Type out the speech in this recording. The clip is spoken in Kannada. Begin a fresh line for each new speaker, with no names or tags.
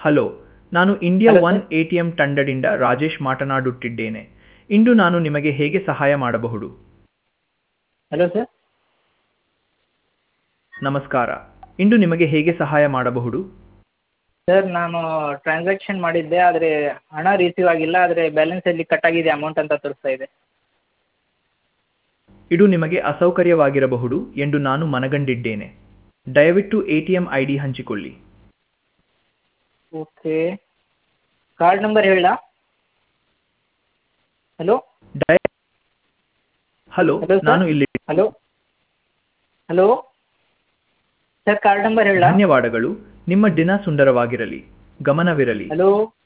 ಹಲೋ ನಾನು India
Hello,
one
sir.
A T M ತಂಡದಿಂದ ರಾಜೇಶ್ ಮಾತನಾಡುತ್ತಿದ್ದೇನೆ ಇಂದು ನಾನು ನಿಮಗೆ ಹೇಗೆ ಸಹಾಯ ಮಾಡಬಹುದು
ಹಲೋ ಸರ್
ನಮಸ್ಕಾರ ಇಂದು ನಿಮಗೆ ಹೇಗೆ ಸಹಾಯ ಮಾಡಬಹುದು
ಸರ್ ನಾನು ಟ್ರಾನ್ಸಾಕ್ಷನ್ ಮಾಡಿದ್ದೆ ಆದರೆ ಹಣ ರಿಸೀವ್ ಆಗಿಲ್ಲ ಆದರೆ ಬ್ಯಾಲೆನ್ಸಲ್ಲಿ ಕಟ್ ಆಗಿದೆ ಅಮೌಂಟ್ ಅಂತ ತೋರಿಸ್ತಾ ಇದೆ
ಇದು ನಿಮಗೆ ಅಸೌಕರ್ಯವಾಗಿರಬಹುದು ಎಂದು ನಾನು ಮನಗಂಡಿದ್ದೇನೆ ದಯವಿಟ್ಟು A T M I D ಹಂಚಿಕೊಳ್ಳಿ
ಓಕೆ ಕಾರ್ಡ್ ನಂಬರ್ ಹೇಳಾ ಹಲೋ
ದಯ ಹಲೋ
Hello, sir.
ನಾನು ಇಲ್ಲಿ
hello hello sir card number ಹೇಳಾ
ಧನ್ಯವಾದಗಳು ನಿಮ್ಮ ದಿನ ಸುಂದರವಾಗಿರಲಿ ಗಮನವಿರಲಿ
ಹಲೋ